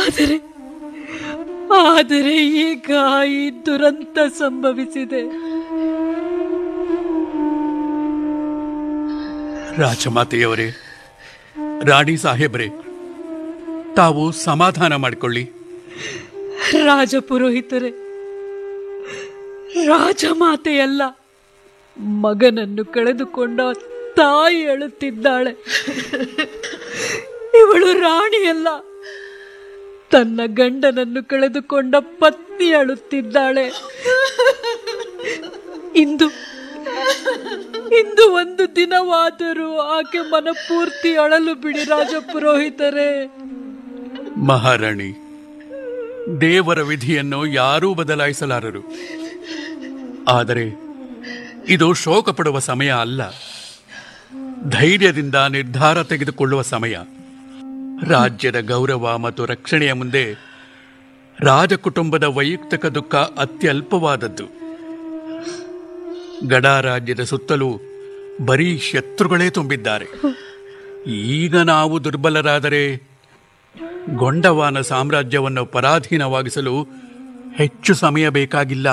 ಆದರೆ ಆದರೆ ಈಗ ಈ ದುರಂತ ಸಂಭವಿಸಿದೆ ರಾಜಮಾತೆಯವರೇ ರಾಣಿ ಸಾಹೇಬ್ರೆ ತಾವು ಸಮಾಧಾನ ಮಾಡಿಕೊಳ್ಳಿ ರಾಜಪುರೋಹಿತರೆ ರಾಜಮಾತೆಯಲ್ಲ ಮಗನನ್ನು ಕಳೆದುಕೊಂಡ ತಾಯಿ ಅಳುತ್ತಿದ್ದಾಳೆ ಇವಳು ರಾಣಿಯಲ್ಲ ತನ್ನ ಗಂಡನನ್ನು ಕಳೆದುಕೊಂಡ ಪತ್ನಿ ಅಳುತ್ತಿದ್ದಾಳೆ ಇಂದು ಇಂದು ಒಂದು ದಿನವಾದರೂ ಆಕೆ ಮನಪೂರ್ತಿ ಅಳಲು ಬಿಡಿ ರಾಜಪುರೋಹಿತರೇ ಮಹಾರಾಣಿ ದೇವರ ವಿಧಿಯನ್ನು ಯಾರೂ ಬದಲಾಯಿಸಲಾರರು ಆದರೆ ಇದು ಶೋಕ ಪಡುವ ಸಮಯ ಅಲ್ಲ ಧೈರ್ಯದಿಂದ ನಿರ್ಧಾರ ತೆಗೆದುಕೊಳ್ಳುವ ಸಮಯ ರಾಜ್ಯದ ಗೌರವ ಮತ್ತು ರಕ್ಷಣೆಯ ಮುಂದೆ ರಾಜಕುಟುಂಬದ ವೈಯಕ್ತಿಕ ದುಃಖ ಅತ್ಯಲ್ಪವಾದದ್ದು ಗಡ ರಾಜ್ಯದ ಸುತ್ತಲೂ ಬರೀ ಶತ್ರುಗಳೇ ತುಂಬಿದ್ದಾರೆ ಈಗ ನಾವು ದುರ್ಬಲರಾದರೆ ಗೊಂಡವಾನ ಸಾಮ್ರಾಜ್ಯವನ್ನು ಪರಾಧೀನವಾಗಿಸಲು ಹೆಚ್ಚು ಸಮಯ ಬೇಕಾಗಿಲ್ಲ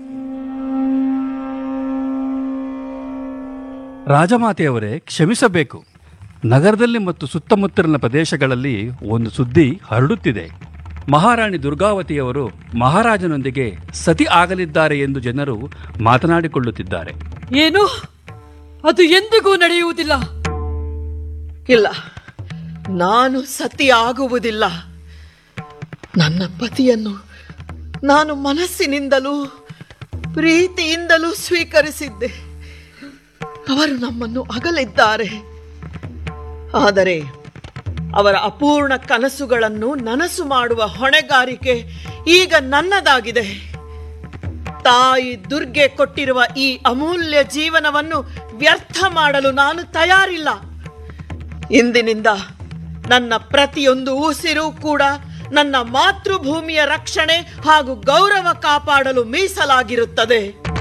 ರಾಜಮಾತೆಯವರೇ ಕ್ಷಮಿಸಬೇಕು ನಗರದಲ್ಲಿ ಮತ್ತು ಸುತ್ತಮುತ್ತಲಿನ ಪ್ರದೇಶಗಳಲ್ಲಿ ಒಂದು ಸುದ್ದಿ ಹರಡುತ್ತಿದೆ ಮಹಾರಾಣಿ ದುರ್ಗಾವತಿಯವರು ಮಹಾರಾಜನೊಂದಿಗೆ ಸತಿ ಆಗಲಿದ್ದಾರೆ ಎಂದು ಜನರು ಮಾತನಾಡಿಕೊಳ್ಳುತ್ತಿದ್ದಾರೆ ಏನು ಅದು ಎಂದಿಗೂ ನಡೆಯುವುದಿಲ್ಲ ಇಲ್ಲ ನಾನು ಸತಿ ಆಗುವುದಿಲ್ಲ ನನ್ನ ಪತಿಯನ್ನು ನಾನು ಮನಸ್ಸಿನಿಂದಲೂ ಪ್ರೀತಿಯಿಂದಲೂ ಸ್ವೀಕರಿಸಿದ್ದೆ ಅವರು ನಮ್ಮನ್ನು ಅಗಲಿದ್ದಾರೆ ಆದರೆ ಅವರ ಅಪೂರ್ಣ ಕನಸುಗಳನ್ನು ನನಸು ಮಾಡುವ ಹೊಣೆಗಾರಿಕೆ ಈಗ ನನ್ನದಾಗಿದೆ ತಾಯಿ ದುರ್ಗೆ ಕೊಟ್ಟಿರುವ ಈ ಅಮೂಲ್ಯ ಜೀವನವನ್ನು ವ್ಯರ್ಥ ಮಾಡಲು ನಾನು ತಯಾರಿಲ್ಲ ಇಂದಿನಿಂದ ನನ್ನ ಪ್ರತಿಯೊಂದು ಉಸಿರು ಕೂಡ ನನ್ನ ಮಾತೃಭೂಮಿಯ ರಕ್ಷಣೆ ಹಾಗೂ ಗೌರವ ಕಾಪಾಡಲು ಮೀಸಲಾಗಿರುತ್ತದೆ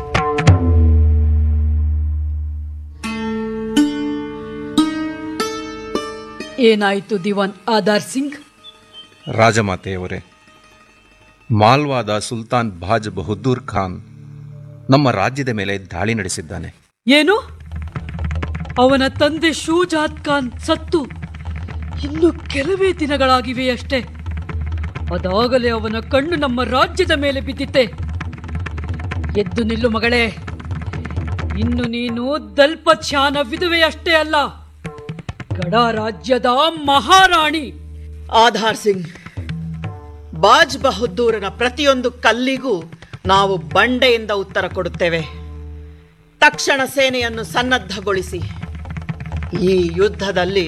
ಏನಾಯಿತು ದಿವಾನ್ ಆಧಾರ್ ಸಿಂಗ್ ರಾಜಮಾತೆಯವರೇ ಮಾಲ್ವಾದ ಸುಲ್ತಾನ್ ಬಾಜ್ ಬಹದ್ದೂರ್ ಖಾನ್ ನಮ್ಮ ರಾಜ್ಯದ ಮೇಲೆ ದಾಳಿ ನಡೆಸಿದ್ದಾನೆ ಏನು ಅವನ ತಂದೆ ಶೂಜಾತ್ ಖಾನ್ ಸತ್ತು ಇನ್ನು ಕೆಲವೇ ದಿನಗಳಾಗಿವೆಯಷ್ಟೇ ಅದಾಗಲೇ ಅವನ ಕಣ್ಣು ನಮ್ಮ ರಾಜ್ಯದ ಮೇಲೆ ಬಿದ್ದಿತ್ತೆ ಎದ್ದು ನಿಲ್ಲು ಮಗಳೇ ಇನ್ನು ನೀನು ದಲ್ಪಚ್ಯಾನ ವಿಧವೆಯಷ್ಟೇ ಅಲ್ಲ ಗಡ ರಾಜ್ಯದ ಮಹಾರಾಣಿ ಆಧಾರ್ ಸಿಂಗ್ ಬಾಜ್ ಬಹದ್ದೂರನ ಪ್ರತಿಯೊಂದು ಕಲ್ಲಿಗೂ ನಾವು ಬಂಡೆಯಿಂದ ಉತ್ತರ ಕೊಡುತ್ತೇವೆ ತಕ್ಷಣ ಸೇನೆಯನ್ನು ಸನ್ನದ್ಧಗೊಳಿಸಿ ಈ ಯುದ್ಧದಲ್ಲಿ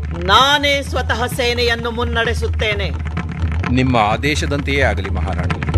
ನಾನೇ ಸ್ವತಃ ಸೇನೆಯನ್ನು ಮುನ್ನಡೆಸುತ್ತೇನೆ ನಿಮ್ಮ ಆದೇಶದಂತೆಯೇ ಆಗಲಿ ಮಹಾರಾಣಿ